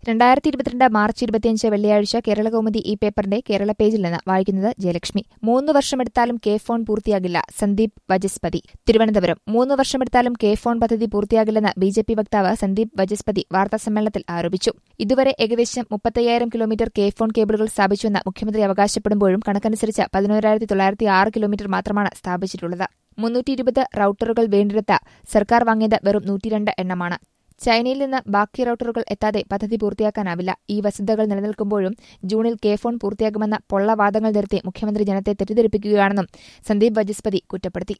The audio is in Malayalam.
രണ്ടായിരത്തി ഇരുപത്തിരണ്ട് മാർച്ച് ഇരുപത്തിയഞ്ച് വെള്ളിയാഴ്ച കേരളകൗമുദി ഈ പേപ്പറിന്റെ കേരള പേജിൽ നിന്ന് വായിക്കുന്നത് ജയലക്ഷ്മി മൂന്ന് വർഷമെടുത്താലും കെ ഫോൺ പൂർത്തിയാകില്ല സന്ദീപ് വജസ്പതി തിരുവനന്തപുരം മൂന്ന് വർഷമെടുത്താലും കെ ഫോൺ പദ്ധതി പൂർത്തിയാകില്ലെന്ന് ബി ജെ പി വക്താവ് സന്ദീപ് വജസ്പതി വാർത്താസമ്മേളനത്തിൽ ആരോപിച്ചു ഇതുവരെ ഏകദേശം മുപ്പത്തയ്യായിരം കിലോമീറ്റർ കെ ഫോൺ കേബിളുകൾ സ്ഥാപിച്ചുവെന്ന് മുഖ്യമന്ത്രി അവകാശപ്പെടുമ്പോഴും കണക്കനുസരിച്ച് പതിനോരായിരത്തി തൊള്ളായിരത്തി ആറ് കിലോമീറ്റർ മാത്രമാണ് സ്ഥാപിച്ചിട്ടുള്ളത് മുന്നൂറ്റി ഇരുപത് റൌട്ടറുകൾ വേണ്ടിയെടുത്ത സർക്കാർ വാങ്ങിയത് വെറും നൂറ്റിരണ്ട് എണ്ണമാണ് ചൈനയിൽ നിന്ന് ബാക്കി റൌട്ടറുകൾ എത്താതെ പദ്ധതി പൂർത്തിയാക്കാനാവില്ല ഈ വസ്തുതകൾ നിലനിൽക്കുമ്പോഴും ജൂണിൽ കെ ഫോൺ പൂർത്തിയാകുമെന്ന പൊള്ളവാദങ്ങൾ നിരത്തി മുഖ്യമന്ത്രി ജനത്തെ തെറ്റിദ്ധരിപ്പിക്കുകയാണെന്നും സന്ദീപ് വജസ്പതി കുറ്റപ്പെടുത്തി